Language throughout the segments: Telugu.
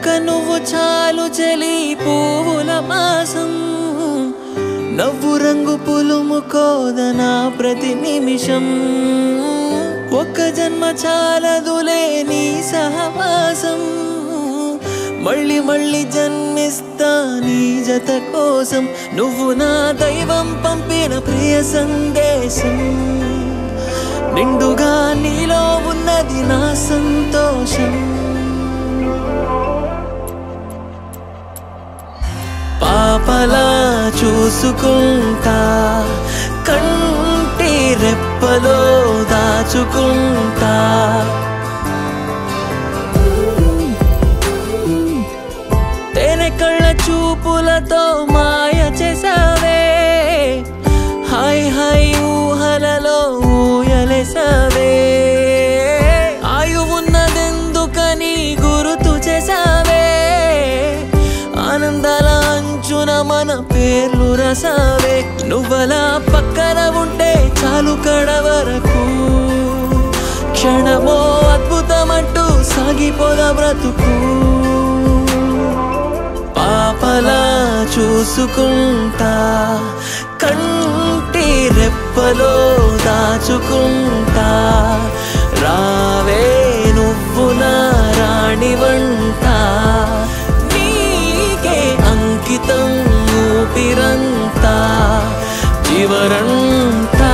ఒక్క నువ్వు చాలు చలి పువ్వుల మాసం నవ్వు రంగు పులుము కోదనా ప్రతి నిమిషం ఒక్క జన్మ చాలదులే నీ సహవాసం మళ్ళీ మళ్ళీ జన్మిస్తా నీ జత కోసం నువ్వు నా దైవం పంపిన ప్రియ సందేశం నిండుగా నీలో ఉన్నది నా సంతోషం పాపలా చూసుకుంటా కంటి రెప్పలో దాచుకుంటా తేనె కళ్ళ చూపులతో మాయ చేసావే హాయ్ హాయ్ ఊహలలో ఊయలేసావే ఆయువున్నదెందుకని గురుతు చేసావే ఆనందాల అంచున మన పేర్లు రసావే నువ్వలా పక్కన ఉంటే చాలు కడ వరకు క్షణమో అద్భుతమంటూ సాగిపోద బ్రతుకు పాపలా చూసుకుంటా కంటి రెప్పలో దాచుకుంటా రావే నువ్వు నా రాణి వంట నీకే అంకితం ఊపిరంతా చివరంతా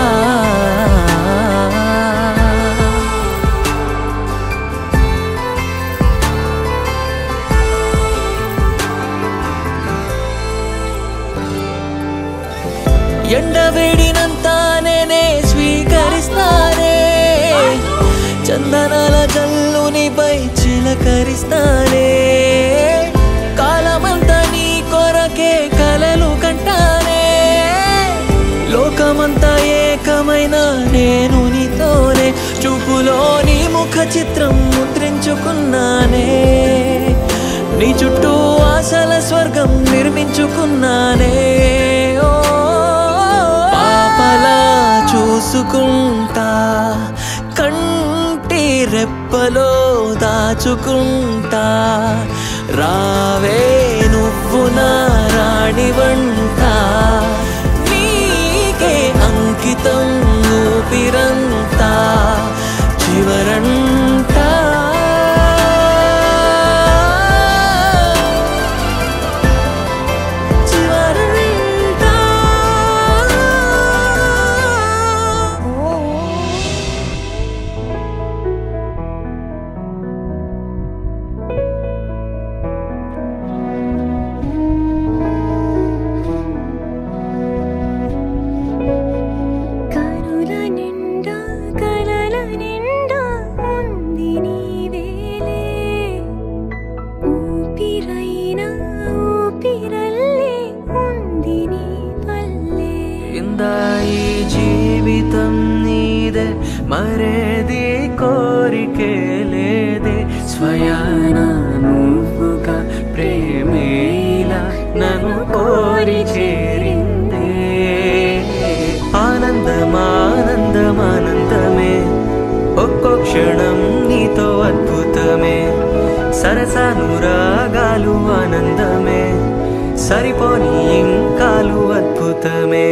ఎండ వేడినంత నేనే స్వీకరిస్తానే చందనాల జల్లునిపై చిలకరిస్తానే కాలమంతా నీ కొరకే కలలు కంటానే లోకమంతా ఏకమైన నేను నీతోనే చూపులో నీ ముఖ చిత్రం ముద్రించుకున్నానే నీ చుట్టూ ఆశల స్వర్గం నిర్మించుకున్నానే ఓ పాపలా చూసుకుంటా కంటి రెప్పలో దాచుకుంటా రావే నువ్వు నా రాణి వంట నీకే అంకితం ఊపిరంతా చివరంతా చివరంతా కనుల నిండా కలల నిండా ఉంది నీవేలే ఊపిరైనా ఊపిరల్లే ఉంది నీ వల్లే ఇందా ఈ జీవితం నీదే మరేది కోరికే లేదే స్వయాన నువ్వుగా ప్రేమేలా నన్ను కోరి చేరిందే ఆనందమానందమానందమే ఒక్కో క్షణం నీతో అద్భుతమే సరసానురాగాలు ఆనందమే సరిపోని ఇంకాలు అద్భుతమే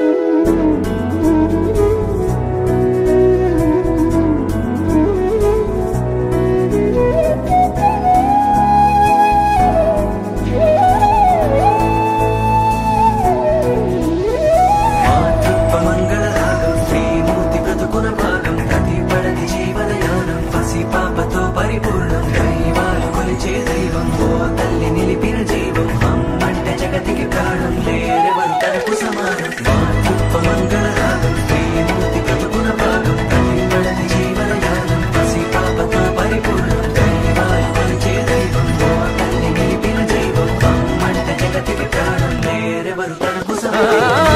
మాతృత్వ మంగళ రాగం శ్రీమూర్తి బ్రతుకున భాగం ప్రతి పడతి జీవనయానం పసి పాపతో పరిపూర్ణం దైవాలు కొలిచే దైవం ఓ తల్లి నిలిపిన జీవం అమ్మంటే జగతికి ప్రాణం లేరెవరు తనకు సమానం మాతృత్వ మంగళ రాగం శ్రీమూర్తి బ్రతుకున భాగం ప్రతి పడతి జీవనయానం పసి పాపతో పరిపూర్ణం దైవాలు కొలిచే దైవం ఓ తల్లి నిలిపిన జీవం అమ్మంటే జగతికి ప్రాణం లేరెవరు తనకు సమానం